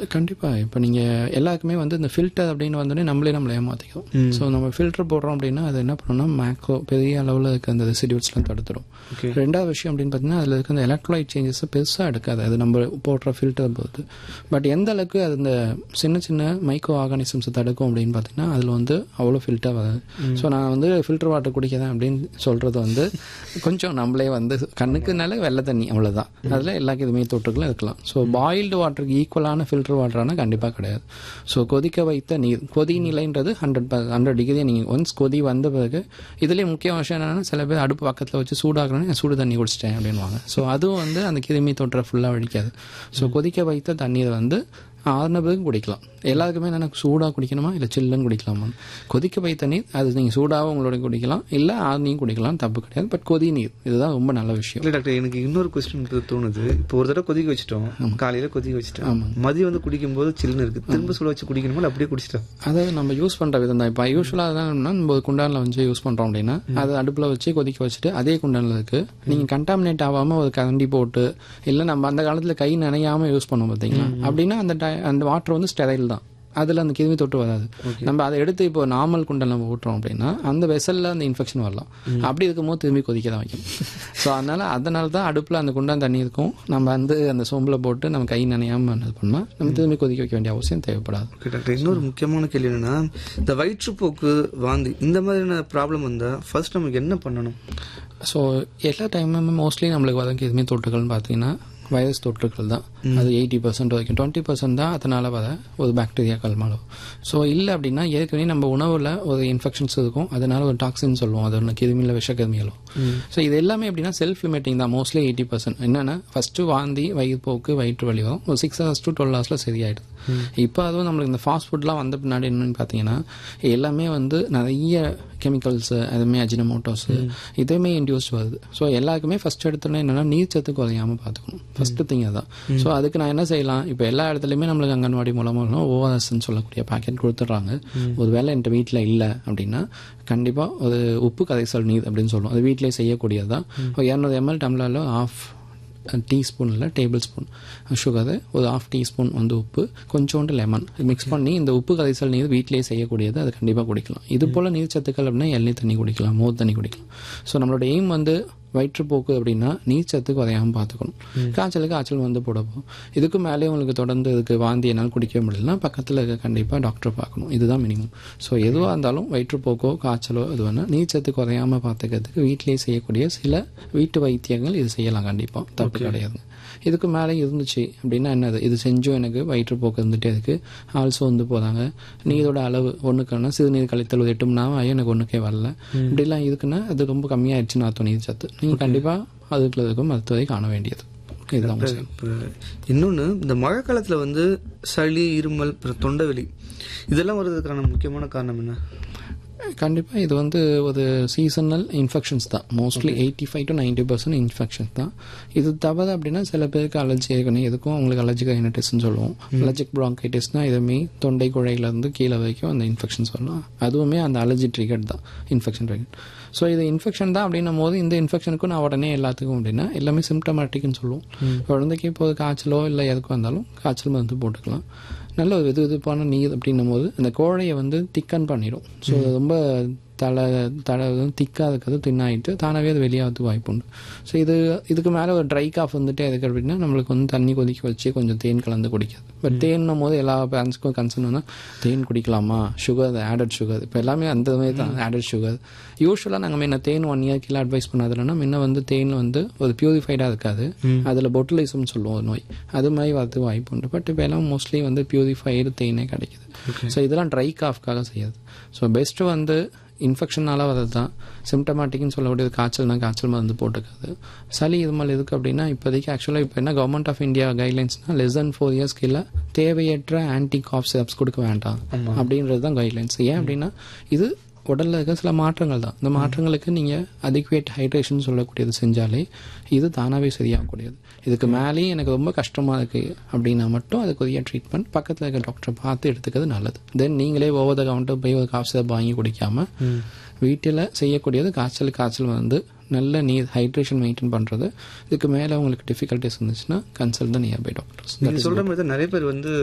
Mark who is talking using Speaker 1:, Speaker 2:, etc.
Speaker 1: கண்டிப்பாக இப்போ நீங்கள் எல்லாருக்குமே வந்து இந்த ஃபில்டர் அப்படின்னு வந்தோடனே நம்மளே நம்மளை ஏமாற்றிக்கும் ஸோ நம்ம ஃபில்டர் போடுறோம் அப்படின்னா அது என்ன பண்ணணும்னா மேக்ரோ பெரிய அளவில் இருக்க அந்த ரெசிடியூஸ்லாம் தடுத்துடும்
Speaker 2: ஓகே
Speaker 1: ரெண்டாவது விஷயம் அப்படின்னு பார்த்தீங்கன்னா அதில் இருக்க அந்த எலக்ட்ரோலைட் சேஞ்சஸ் பெருசாக எடுக்காது அது நம்ம போடுற ஃபில்டர் பொறுத்து பட் எந்த அளவுக்கு அது இந்த சின்ன சின்ன மைக்ரோ ஆர்கானிசம்ஸை தடுக்கும் அப்படின்னு பார்த்தீங்கன்னா அதில் வந்து அவ்வளோ ஃபில்டர் வராது ஸோ நான் வந்து ஃபில்டர் வாட்டர் குடிக்கிறேன் அப்படின்னு சொல்கிறது வந்து கொஞ்சம் நம்மளே வந்து கண்ணுக்குனால வெள்ளை தண்ணி அவ்வளோதான் அதில் எல்லா இதுவுமே தொற்றுகளும் இருக்கலாம் ஸோ பாயில்டு வாட்டருக்கு ஈக்குவலான ஃபில்டர் வாட்டரானா கண்டிப்பாக கிடையாது ஸோ கொதிக்க வைத்த நீர் கொதி நிலைன்றது ஹண்ட்ரட் ஹண்ட்ரட் டிகிரி நீங்கள் ஒன்ஸ் கொதி வந்த பிறகு இதுலேயே முக்கிய விஷயம் என்னன்னா சில பேர் அடுப்பு பக்கத்தில் வச்சு சூடாகணும்னு சூடு தண்ணி குடிச்சிட்டேன் அப்படின்வாங்க ஸோ அதுவும் வந்து அந்த கிருமி தொற்றை ஃபுல்லாக அழிக்காது ஸோ கொதிக்க வைத்த தண்ணீரை வந்து ஆறுன பிறகு குடிக்கலாம் எல்லாருக்குமே என்ன சூடாக குடிக்கணுமா இல்லை சில்லுன்னு குடிக்கலாமா கொதிக்க வைத்த நீர் அது நீங்கள் சூடாகவும் உங்களோட குடிக்கலாம் இல்லை ஆறுனையும் குடிக்கலாம் தப்பு கிடையாது பட் கொதி நீர் இதுதான் ரொம்ப நல்ல விஷயம்
Speaker 2: இல்லை டாக்டர் எனக்கு இன்னொரு கொஸ்டின் தோணுது இப்போ ஒரு தடவை கொதிக்க வச்சிட்டோம் காலையில கொதிக்க வச்சிட்டோம் மதியம் வந்து குடிக்கும்போது சில்லுன்னு இருக்கு திரும்ப சுட வச்சு குடிக்கணுமா இல்லை அப்படியே குடிச்சிட்டோம்
Speaker 1: அதாவது நம்ம யூஸ் பண்ணுற விதம் தான் இப்போ யூஸ்வலாக தான் நம்ம ஒரு குண்டானில் வச்சு யூஸ் பண்ணுறோம் அப்படின்னா அது அடுப்பில் வச்சு கொதிக்க வச்சுட்டு அதே குண்டானில் இருக்கு நீங்கள் கண்டாமினேட் ஆகாமல் ஒரு கரண்டி போட்டு இல்லை நம்ம அந்த காலத்தில் கை நனையாமல் யூஸ் பண்ணோம் பார்த்தீங்களா அப்படின்னா அந்த ti- அந்த வாட்டர் வந்து ஸ்டெரைல் தான் அதில் அந்த கிருமி தொட்டு வராது நம்ம அதை எடுத்து இப்போ நார்மல் குண்டல் நம்ம ஊட்டுறோம் அப்படின்னா அந்த வெசலில் அந்த இன்ஃபெக்ஷன் வரலாம் அப்படி இருக்கும்போது திரும்பி கொதிக்க தான் வைக்கும் ஸோ அதனால அதனால தான் அடுப்பில் அந்த குண்டான் தண்ணி இருக்கும் நம்ம வந்து அந்த சோம்பில் போட்டு நம்ம கை நனையாமல் இது பண்ணால் நம்ம திரும்பி கொதிக்க வைக்க வேண்டிய அவசியம் தேவைப்படாது
Speaker 2: ஓகே டாக்டர் இன்னொரு முக்கியமான கேள்வி என்னன்னா இந்த வயிற்றுப்போக்கு வாந்தி இந்த மாதிரியான ப்ராப்ளம் வந்தா ஃபர்ஸ்ட் நமக்கு என்ன பண்ணணும்
Speaker 1: ஸோ எல்லா டைமுமே மோஸ்ட்லி நம்மளுக்கு வரக்கு எதுவுமே தொற்றுகள்னு பார்த்தீங்கன்னா வைரஸ் தொற்றுகள் தான் அது எயிட்டி பர்சன்ட் வரைக்கும் டுவெண்ட்டி பர்சன்ட் தான் அதனால வர ஒரு பாக்டீரியா கல்மாலும் ஸோ இல்லை அப்படின்னா ஏற்கனவே நம்ம உணவில் ஒரு இன்ஃபெக்ஷன்ஸ் இருக்கும் அதனால ஒரு டாக்ஸின் சொல்லுவோம் அது ஒன்று கிருமியில் விஷ கிருமிகளும் ஸோ இது எல்லாமே எப்படின்னா செல்ஃப் லிமிட்டிங் தான் மோஸ்ட்லி எயிட்டி பர்சன்ட் என்னென்னா ஃபஸ்ட்டு வாந்தி வயிற்றுப்போக்கு வயிற்று வலி வரும் ஒரு சிக்ஸ் ஹவர்ஸ் டு டுவெல் ஹவர்ஸில் சரியாயிடுது இப்போ அதுவும் நம்மளுக்கு இந்த ஃபாஸ்ட் ஃபுட்லாம் வந்த பின்னாடி என்னன்னு பார்த்தீங்கன்னா எல்லாமே வந்து நிறைய கெமிக்கல்ஸு அதுவுமே அஜினமோட்டோஸ் இதுவுமே இன்டியூஸ் வருது ஸோ எல்லாருக்குமே ஃபர்ஸ்ட் எடுத்தோன்னே என்னன்னா நீர் சத்து குறையாம பார்த்துக்கணும் ஃபர்ஸ்ட் திங் அதான் ஸோ அதுக்கு நான் என்ன செய்யலாம் இப்போ எல்லா இடத்துலையுமே நம்மளுக்கு அங்கன்வாடி மூலமாக ஓஆர்எஸ்ன்னு சொல்லக்கூடிய பாக்கெட் கொடுத்துட்றாங்க ஒரு வேளை என்கிட்ட வீட்டில் இல்லை அப்படின்னா கண்டிப்பாக ஒரு உப்பு கரைசல் நீர் அப்படின்னு சொல்லுவோம் அது வீட்டிலேயே செய்யக்கூடியது தான் இரநூறு எம்எல் டம்ளரில் ஆஃப் டீஸ்பூன் இல்லை டேபிள் ஸ்பூன் சுகரு ஒரு ஆஃப் டீஸ்பூன் வந்து உப்பு கொஞ்சோண்டு லெமன் மிக்ஸ் பண்ணி இந்த உப்பு கரைசல் நீர் வீட்டிலேயே செய்யக்கூடியது அது கண்டிப்பாக குடிக்கலாம் இது போல் நீர் சத்துக்கள் அப்படின்னா எண்ணெய் தண்ணி குடிக்கலாம் மோர் தண்ணி குடிக்கலாம் ஸோ நம்மளோட எய்ம் வந்து வயிற்றுப்போக்கு அப்படின்னா நீர் சத்து குறையாமல் பார்த்துக்கணும் காய்ச்சலுக்கு காய்ச்சல் வந்து போடப்போம் இதுக்கு மேலே உங்களுக்கு தொடர்ந்து இதுக்கு வாந்தி என்னால் குடிக்கவே முடியலன்னா பக்கத்தில் இருக்க கண்டிப்பாக டாக்டர் பார்க்கணும் இதுதான் மினிமம் ஸோ எதுவாக இருந்தாலும் வயிற்றுப்போக்கோ காய்ச்சலோ இது வேணால் நீர் சத்து குறையாமல் பார்த்துக்கிறதுக்கு வீட்டிலேயே செய்யக்கூடிய சில வீட்டு வைத்தியங்கள் இது செய்யலாம் கண்டிப்பாக தப்பு கிடையாது இதுக்கு மேலே இருந்துச்சு அப்படின்னா என்னது இது செஞ்சும் எனக்கு வயிற்றுப்போக்கு இருந்துகிட்டே இருக்கு ஆல்சோ வந்து போதாங்க நீரோட அளவு ஒன்றுக்குன்னா சிறுநீர் கழித்தல் ஒரு எட்டு மணி நேரம் ஆகி எனக்கு ஒன்றுக்கே வரல இப்படிலாம் இருக்குன்னா அது ரொம்ப கம்மியாயிடுச்சுன்னு அர்த்தம் நீர் சத்து நீங்கள் கண்டிப்பாக அதுக்குள்ள இருக்கும் மருத்துவரை காண வேண்டியது இதுதான் உங்க செயல்.
Speaker 2: இப்போ இன்னொன்று இந்த மழை காலத்தில் வந்து சளி இருமல் அப்புறம் தொண்டைவலி இதெல்லாம் வர்றதுக்கான முக்கியமான காரணம் என்ன
Speaker 1: கண்டிப்பாக இது வந்து ஒரு சீசனல் இன்ஃபெக்ஷன்ஸ் தான் mostly eighty five to ninety percent infections தான் இது தவிர அப்படின்னா சில பேருக்கு அலர்ஜி இருக்கணும் எதுக்கும் அவங்களுக்கு அலர்ஜிக் ரைனடிஸ்னு சொல்லுவோம் அலர்ஜிக் ப்ராங்கைட்டிஸ்னால் இதுவுமே தொண்டை குழையிலேருந்து கீழே வரைக்கும் அந்த இன்ஃபெக்ஷன்ஸ் வரலாம் அதுவுமே அந்த அலர்ஜி ட்ரிகர் தான் இன்ஃபெக்ஷன் ட்ரிகர் ஸோ இது இன்ஃபெக்ஷன் தான் அப்படின்னும் போது இந்த இன்ஃபெக்ஷனுக்கும் நான் உடனே எல்லாத்துக்கும் அப்படின்னா எல்லாமே சிம்டமேட்டிக்னு சொல்லுவோம் குழந்தைக்கு இப்போ காய்ச்சலோ இல்லை எதுக்கும் இருந்தாலும் காய்ச்சல் மருந்து போட்டுக்கலாம் நல்ல ஒரு வெது வெதுப்பான நீர் அப்படின்னும் போது அந்த கோழையை வந்து திக்கன் பண்ணிடும் ஸோ ரொம்ப தலை தலை திக்காக இருக்கிறது தின்னாயிட்டு தானாகவே அது வெளியாகிறதுக்கு வாய்ப்பு உண்டு ஸோ இது இதுக்கு மேலே ஒரு ட்ரை காஃப் வந்துட்டு எதுக்கு அப்படின்னா நம்மளுக்கு வந்து தண்ணி கொதிக்க வச்சு கொஞ்சம் தேன் கலந்து குடிக்காது பட் தேன்னும் போது எல்லா பேரண்ட்ஸ்க்கும் கன்சர்ன் வந்து தேன் குடிக்கலாமா சுகர் ஆடட் சுகர் இப்போ எல்லாமே அந்த மாதிரி தான் ஆடட் சுகர் யூஸ்வலாக நாங்கள் முன்ன தேன் ஒன் இயர் கீழே அட்வைஸ் பண்ணதில்லைன்னா முன்ன வந்து தேன் வந்து ஒரு பியூரிஃபைடாக இருக்காது அதில் பொட்டுலிசம் சொல்லுவோம் ஒரு நோய் அது மாதிரி வரதுக்கு வாய்ப்பு உண்டு பட் இப்போ எல்லாம் மோஸ்ட்லி வந்து பியூரிஃபைடு தேனே கிடைக்குது ஸோ இதெல்லாம் ட்ரை காஃப்காக செய்யாது ஸோ பெஸ்ட்டு வந்து இன்ஃபெக்ஷனால வரது தான் சிம்டமேட்டிக்னு சொல்லக்கூடியது காய்ச்சல்னா காய்ச்சல் மருந்து போட்டுக்காது சளி இது மாதிரி எதுக்கு அப்படின்னா இப்போதைக்கு ஆக்சுவலாக இப்போ என்ன கவர்மெண்ட் ஆஃப் இந்தியா கைட்லைன்ஸ்னா லெஸ் தென் ஃபோர் இயர்ஸ் கீழே தேவையற்ற ஆன்டி காஃப் சிரப்ஸ் கொடுக்க வேண்டாம் அப்படின்றது தான் கைட்லைன்ஸ் ஏன் அப்படின்னா இது உடலில் இருக்க சில மாற்றங்கள் தான் இந்த மாற்றங்களுக்கு நீங்கள் அதிகுவேட் ஹைட்ரேஷன் சொல்லக்கூடியது செஞ்சாலே இது தானாகவே சரியாகக்கூடியது இதுக்கு மேலேயும் எனக்கு ரொம்ப கஷ்டமாக இருக்குது அப்படின்னா மட்டும் அதுக்குரிய ட்ரீட்மெண்ட் பக்கத்தில் இருக்க டாக்டரை பார்த்து எடுத்துக்கிறது நல்லது தென் நீங்களே ஓவர் த கவுண்டர் போய் ஒரு காஃப் சிரப் வாங்கி குடிக்காம வீட்டில் செய்யக்கூடியது காய்ச்சல் காய்ச்சல் வந்து நல்ல நீர் ஹைட்ரேஷன் மெயின்டைன் பண்ணுறது இதுக்கு மேலே உங்களுக்கு டிஃபிகல்ட்டிஸ் இருந்துச்சுன்னா கன்சல்ட் த நியர்பை டாக்டர்ஸ்
Speaker 2: நீங்க சொல்ற மாதிரி தான் நிறைய பேர் வந்து